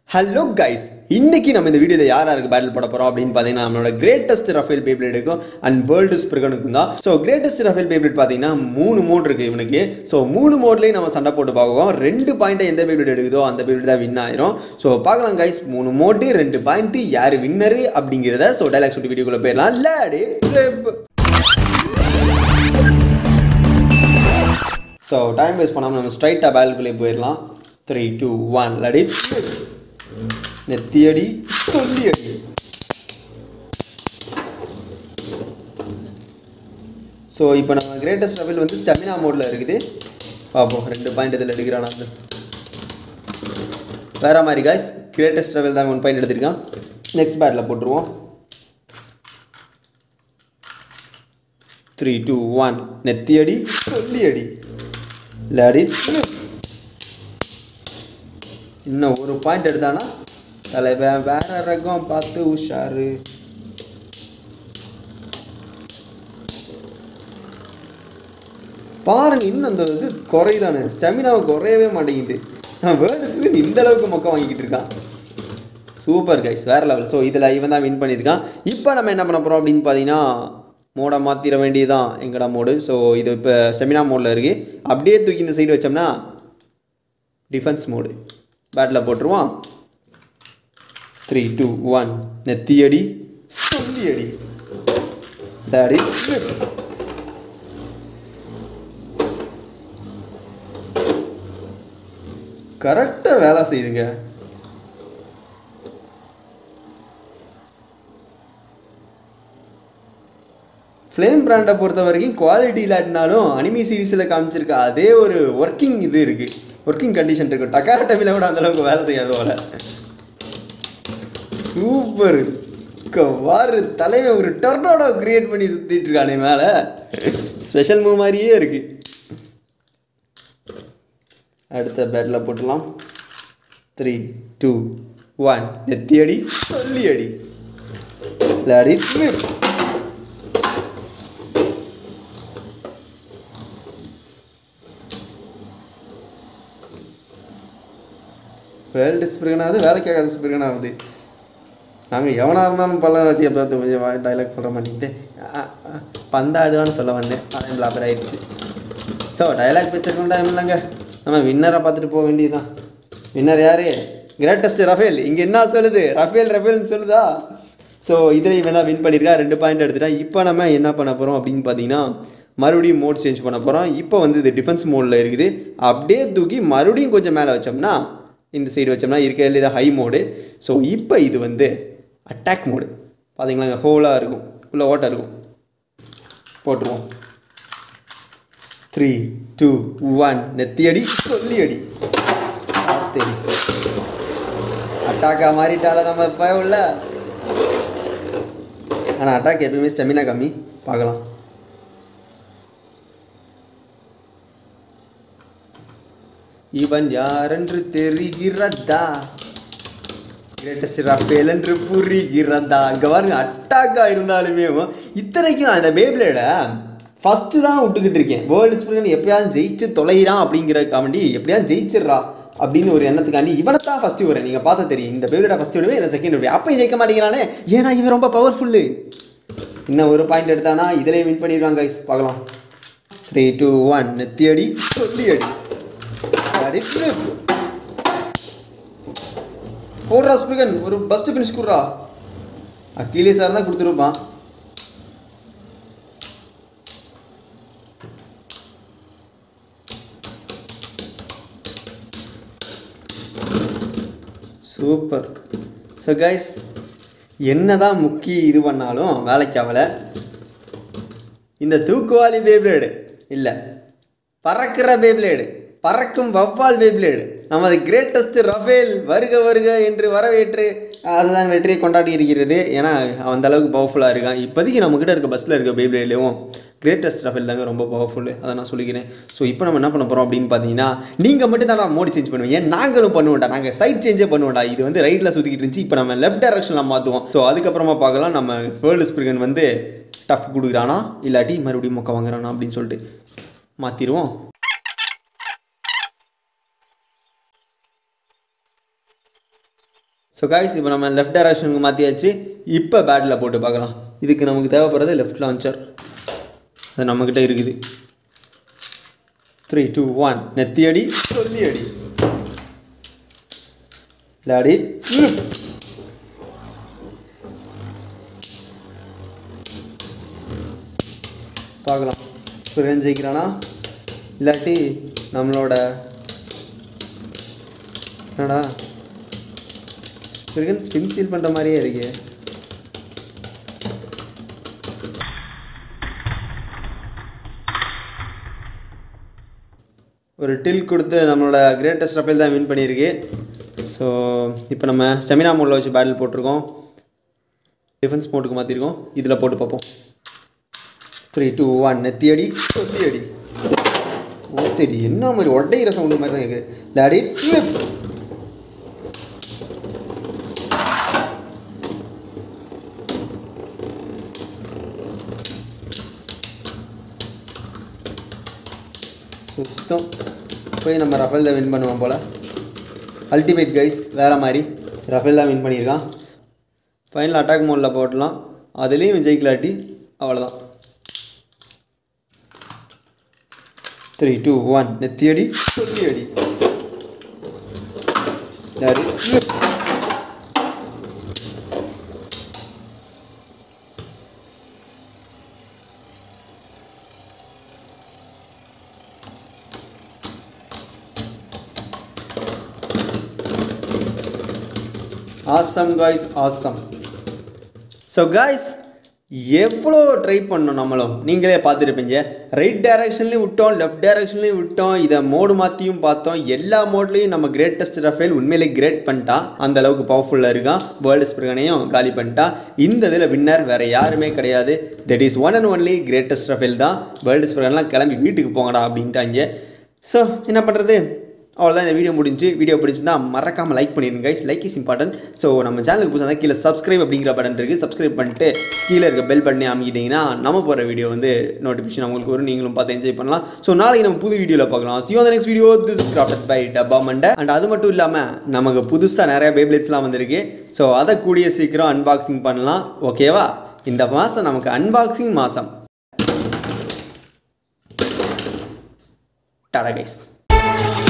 Hello guys இன்னைக்கு நம்ம இந்த வீடியோவில் யார் யாருக்கு பேட்டில் போட போகிறோம் அப்படின்னு பார்த்தீங்கன்னா நம்மளோட கிரேட்டஸ்ட் ரஃபேல் பேப்ளேட்டுக்கும் அண்ட் வேர்ல்டு ஸ்பிரிகனுக்கும் தான் ஸோ கிரேட்டஸ்ட் ரஃபேல் பேப்ளேட் பார்த்தீங்கன்னா மூணு மோட் இருக்குது இவனுக்கு ஸோ மூணு மோட்லேயும் நம்ம சண்டை போட்டு பார்க்குவோம் ரெண்டு பாயிண்ட்டை எந்த பேப்ளேட் எடுக்குதோ அந்த பேப்ளேட் தான் வின் ஆயிரும் ஸோ பார்க்கலாம் கைஸ் மூணு மோட்டு ரெண்டு பாயிண்ட்டு யார் வின்னரு அப்படிங்கிறத ஸோ டைலாக் சுட்டி வீடியோக்குள்ளே போயிடலாம் லேடி ஸோ டைம் வேஸ்ட் பண்ணாமல் நம்ம ஸ்ட்ரைட்டாக பேலுக்குள்ளே போயிடலாம் த்ரீ டூ ஒன் லடி நெத்தியடி சொல்லியடி ஸோ இப்போ நம்ம கிரேட்டஸ்ட் லெவல் வந்து ஸ்டெமினா மோடில் இருக்குது பார்ப்போம் ரெண்டு பாயிண்ட் இதில் எடுக்கிறான் நான் வேற மாதிரி காய்ஸ் கிரேட்டஸ்ட் லெவல் தான் ஒன் பாயிண்ட் எடுத்திருக்கான் நெக்ஸ்ட் பேட்டில் போட்டுருவோம் த்ரீ டூ ஒன் நெத்தியடி சொல்லியடி லேடி இன்னும் ஒரு பாயிண்ட் எடுத்தானா தலைவன் வேற ரகம் பார்த்து உஷாரு பாருங்க இன்னும் அந்த இது குறையுதானே ஸ்டெமினாவை குறையவே மாட்டேங்குது நான் வேர்ல்டு ஸ்கிரீன் இந்த அளவுக்கு மொக்க வாங்கிட்டு இருக்கான் சூப்பர் கைஸ் வேற லெவல் ஸோ இதில் இவன் தான் வின் பண்ணியிருக்கான் இப்போ நம்ம என்ன பண்ண போகிறோம் அப்படின்னு பார்த்தீங்கன்னா மோடை மாற்றிட வேண்டியதுதான் எங்கடா மோடு ஸோ இது இப்போ ஸ்டெமினா மோடில் இருக்குது அப்படியே தூக்கி இந்த சைடு வச்சோம்னா டிஃபென்ஸ் மோடு பேட்டில் போட்டுருவான் த்ரீ டூ ஒன் நெத்தியடி சொல்லியடி டாடி கரெக்டாக வேலை செய்யுதுங்க ஃப்ளேம் பிராண்டை பொறுத்த வரைக்கும் குவாலிட்டி இல்லாட்டினாலும் அனிமி சீரீஸில் காமிச்சிருக்க அதே ஒரு ஒர்க்கிங் இது இருக்குது ஒர்க்கிங் கண்டிஷன் இருக்குது டக்கார டைமில் கூட அந்தளவுக்கு வேலை செய்யாத போல சூப்பர் வாரு தலைவன் ஒரு டொர்னோடோ கிரியேட் பண்ணி சுற்றிட்டு இருக்கானே மேலே ஸ்பெஷல் மூவ் மாதிரியே இருக்குது அடுத்த பேட்டில் போட்டுடலாம் த்ரீ டூ ஒன் எத்தி அடி சொல்லி அடி லாடி flip. வேர்ல்டு ஸ்பிரிகனாவது வேலைக்கு ஆகாத ஸ்பிரிகனாகுது நாங்கள் எவனாக இருந்தாலும் பல வச்சு பார்த்து கொஞ்சம் டைலாக் பண்ணுற மாட்டேங்கிட்டு பந்தாடுவான்னு சொல்ல வந்தேன் ஆனால் பிளாபர் ஆயிடுச்சு ஸோ டைலாக் வச்சிருக்கோம் டைம் இல்லைங்க நம்ம வின்னரை பார்த்துட்டு போக வேண்டியதுதான் வின்னர் யாரு கிரேட்டஸ்ட் ரஃபேல் இங்கே என்ன சொல்லுது ரஃபேல் ரஃபேல்னு சொல்லுதா ஸோ இதில் இவன் தான் வின் பண்ணியிருக்கா ரெண்டு பாயிண்ட் எடுத்துட்டான் இப்போ நம்ம என்ன பண்ண போகிறோம் அப்படின்னு பார்த்தீங்கன்னா மறுபடியும் மோட் சேஞ்ச் பண்ண போகிறோம் இப்போ வந்து இது டிஃபென்ஸ் மோடில் இருக்குது அப்படியே தூக்கி மறுபடியும் கொஞ்சம் மேலே வச்சோம்னா இந்த சைடு வச்சோம்னா இருக்கிறதுல இது ஹை மோடு ஸோ இப்போ இது வந்து அட்டாக் மோடு பார்த்தீங்களா இங்கே ஹோலாக இருக்கும் உள்ள ஓட்டை இருக்கும் போட்டுருவோம் த்ரீ டூ ஒன் நெத்தியடி சொல்லி அடி பார்த்தேன் அட்டாக்கா மாறிட்டால நம்ம இப்போ உள்ள ஆனால் அட்டாக் எப்பயுமே ஸ்டெமினா கம்மி பார்க்கலாம் இவன் யாரென்று தெரிகிறதா கிரேட்டஸ்ட் ரஃபேல் என்று புரிகிறதா இங்கே பாருங்க அட்டாக்கா இருந்தாலுமே இத்தனைக்கும் நான் இந்த பேப்ளேட ஃபஸ்ட்டு தான் விட்டுக்கிட்டு இருக்கேன் வேர்ல்டு ஸ்பிரிகன் எப்பயாவது ஜெயிச்சு தொலைகிறான் அப்படிங்கிற காமெடி எப்படியாவது ஜெயிச்சிடுறா அப்படின்னு ஒரு எண்ணத்துக்காண்டி இவனை தான் ஃபஸ்ட்டு வரேன் நீங்கள் பார்த்தா தெரியும் இந்த பேப்ளேட ஃபஸ்ட்டு விடுவேன் இந்த செகண்ட் விடுவேன் அப்பயும் ஜெயிக்க மாட்டேங்கிறானே ஏன்னா இவன் ரொம்ப பவர்ஃபுல்லு இன்னும் ஒரு பாயிண்ட் எடுத்தானா இதிலே வின் பண்ணிடுவாங்க கைஸ் பார்க்கலாம் த்ரீ டூ ஒன் நெத்தியடி சொல்லி அடி அடி flip. போடுறா ஸ்பிரிகன் ஒரு பஸ்ட் ஃபினிஷ் கொடுறா அக்கீலே சார் தான் கொடுத்துருப்பான் சூப்பர் ஸோ கைஸ் என்னதான் முக்கி இது பண்ணாலும் வேலைக்கு ஆகலை இந்த தூக்குவாளி பேப்ளேடு இல்லை பறக்கிற பேப்ளேடு பறக்கும் வவ்வால் பேப்ளேடு நமது கிரேட்டஸ்ட் ரஃபேல் வருக வருக என்று வரவேற்று அதுதான் வெற்றியை கொண்டாடி இருக்கிறது ஏன்னா அவன் அந்த அளவுக்கு பவர்ஃபுல்லாக இருக்கான் இப்போதைக்கு நம்மக்கிட்ட இருக்க பஸ்ஸில் இருக்க பேப்ளேட்லேயும் கிரேட்டஸ்ட் ரஃபேல் தாங்க ரொம்ப பவர்ஃபுல்லு அதை நான் சொல்லிக்கிறேன் ஸோ இப்போ நம்ம என்ன பண்ண போகிறோம் அப்படின்னு பார்த்தீங்கன்னா நீங்கள் மட்டும் தான் மோடி சேஞ்ச் பண்ணுவீங்க நாங்களும் பண்ணுவோம்டா நாங்கள் சைட் சேஞ்சே பண்ணுவோம்டா இது வந்து ரைட்டில் சுற்றிக்கிட்டு இருந்துச்சு இப்போ நம்ம லெஃப்ட் டைரக்ஷனில் மாற்றுவோம் ஸோ அதுக்கப்புறமா பார்க்கலாம் நம்ம வேர்ல்டு ஸ்பிரிகன் வந்து டஃப் கொடுக்குறானா இல்லாட்டி மறுபடியும் மொக்க வாங்குறானா அப்படின்னு சொல்லிட்டு மாற்றிடுவோம் ஸோ காய்ஸ் இப்போ நம்ம லெஃப்ட் டைரக்ஷனுக்கு மாற்றியாச்சு இப்போ பேட்டில் போட்டு பார்க்கலாம் இதுக்கு நமக்கு தேவைப்படுறது லெஃப்ட் லான்ச்சர் அது நம்மக்கிட்ட இருக்குது த்ரீ டூ ஒன் நெத்தி அடி சொல்லி அடி லாடி பார்க்கலாம் சுரேன் ஜெயிக்கிறானா இல்லாட்டி நம்மளோட என்னடா சுரேன் ஸ்பின் சீல் பண்ணுற மாதிரியே இருக்கே ஒரு டில் கொடுத்து நம்மளோட கிரேட்டஸ்ட் ரஃபேல் தான் வின் பண்ணியிருக்கு ஸோ இப்போ நம்ம ஸ்டெமினா மோடில் வச்சு பேட்டில் போட்டிருக்கோம் டிஃபென்ஸ் மோட்டுக்கு மாற்றிருக்கோம் இதில் போட்டு பார்ப்போம் த்ரீ டூ ஒன் நெத்தி அடி சொத்தி அடி ஒத்தடி என்ன மாதிரி ஒட்டைகிற சவுண்டு மாதிரி தான் இருக்குது டாடி flip. சுத்தம் போய் நம்ம ரஃபேல் தான் வின் பண்ணுவோம் போல் அல்டிமேட் கைஸ் வேறு மாதிரி ரஃபேல் தான் வின் பண்ணியிருக்கான் ஃபைனல் அட்டாக் மோடில் போடலாம் அதுலேயும் ஜெயிக்கலாட்டி அவ்வளோதான் த்ரீ டூ ஒன் நெத்தி அடி சொல்லி அடி யாரு awesome guys awesome so guys எவ்வளோ ட்ரை பண்ணோம் நம்மளும் நீங்களே பார்த்துருப்பீங்க ரைட் டைரக்ஷன்லேயும் விட்டோம் லெஃப்ட் டைரக்ஷன்லேயும் விட்டோம் இதை மோடு மாற்றியும் பார்த்தோம் எல்லா மோட்லேயும் நம்ம கிரேட்டஸ்ட் ரஃபேல் உண்மையிலே கிரேட் பண்ணிட்டான் அந்த அளவுக்கு பவர்ஃபுல்லாக இருக்கான் வேர்ல்டு ஸ்பிரகனையும் காலி பண்ணிட்டான் இந்த இதில் வின்னர் வேறு யாருமே கிடையாது that is one and only greatest Rafael தான் வேர்ல்டு ஸ்பிரகன்லாம் கிளம்பி வீட்டுக்கு போங்கடா அப்படின்ட்டாங்க ஸோ என்ன பண்ணுறது அவ்வளோதான் இந்த வீடியோ முடிஞ்சு வீடியோ பிடிச்சிருந்தா மறக்காமல் லைக் பண்ணிடுங்க guys like is important so நம்ம சேனலுக்கு புதுசாக கீழே சப்ஸ்கிரைப் அப்படிங்கிற பட்டன் இருக்குது சப்ஸ்கிரைப் பண்ணிட்டு கீழே இருக்க பெல் பண்ணி அமைக்கிட்டிங்கன்னா நம்ம போகிற வீடியோ வந்து நோட்டிஃபிகேஷன் உங்களுக்கு வரும் நீங்களும் பார்த்து என்ஜாய் பண்ணலாம் ஸோ நாளைக்கு நம்ம புது வீடியோவில் பார்க்கலாம் see the next video this crafted by டப்பா மண்டை அண்ட் அது மட்டும் இல்லாமல் நமக்கு புதுசாக நிறைய பேப்ளேட்ஸ்லாம் வந்திருக்கு ஸோ அதை கூடிய சீக்கிரம் அன்பாக்சிங் பண்ணலாம் ஓகேவா இந்த மாதம் நமக்கு அன்பாக்சிங் மாதம் டாடா கைஸ்